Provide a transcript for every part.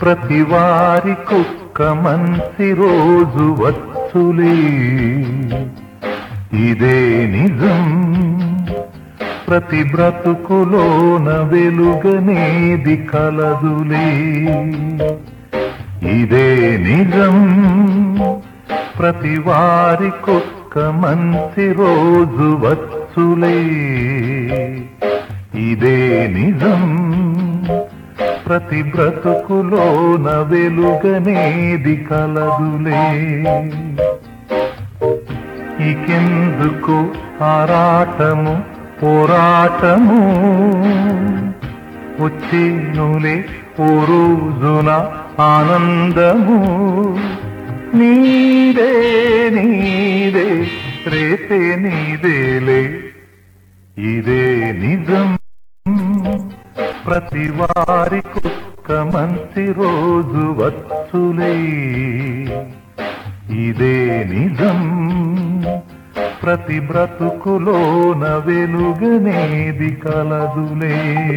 ప్రతి వారి కుక్క మంచి రోజు వచ్చులే ఇదే నిజం ప్రతి బ్రతుకులోన వెలుగనేది కలదులే ఇదే నిజం ప్రతి వారి కుక్క మంచి రోజు వచ్చులే ఇదే నిజం ప్రతి బ్రతుకులోన వెలుగనేది కలదులే ఇకెందుకు ఆరాటము పోరాటము వచ్చేనులే ఓ రోజున ఆనందము నీదే నీదే రేపే నీదేలే ఇదే నిజం ప్రతి వారి కుక్క మంచి రోజు వచ్చులే ఇదే నిజం ప్రతి బ్రతుకులోన వెలుగనేది కలదులే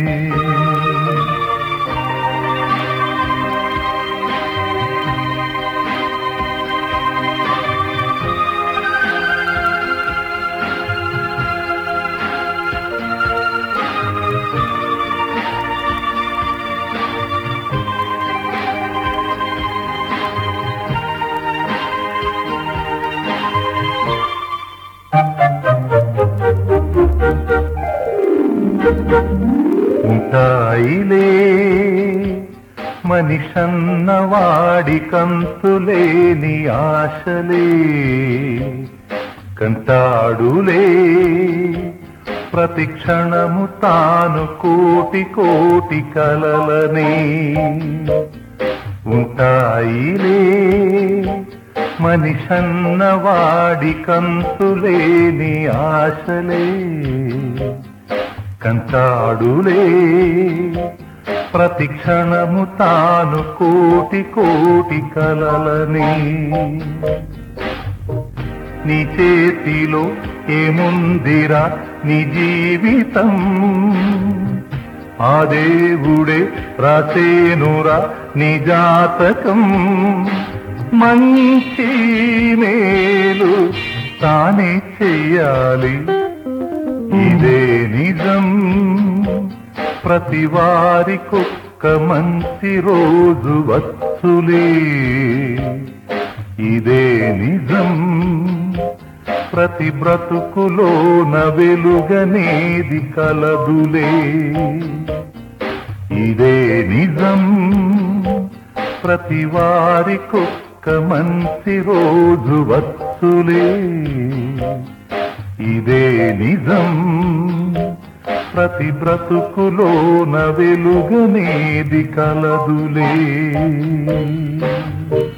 ఉంటాయిలే మనిషన్న వాడి కంతులేని ఆశలే కంటాడులే ప్రతి క్షణము తాను కోటి కోటి కలలనే ఉంటాయిలే మనిషన్న వాడి కంతులేని ఆశలే కంటాడులే ప్రతి క్షణము తాను కోటి కోటి కలలని నీ చేతిలో ఏముందిరా నీ జీవితం ఆ దేవుడే రాసేనురా నీ జాతకం మంచి మేలు తానే చెయ్యాలి ఇదే నిజం ప్రతి వారి కుక్క మంచి రోజు వచ్చులే ఇదే నిజం ప్రతి బ్రతుకులోన వెలుగనేది కలదులే ఇదే నిజం ప్రతి వారి కుక్క మంచి రోజు వచ్చులే ఇదే నిజం ప్రతి బ్రతుకులోన వెలుగనేది కలదులే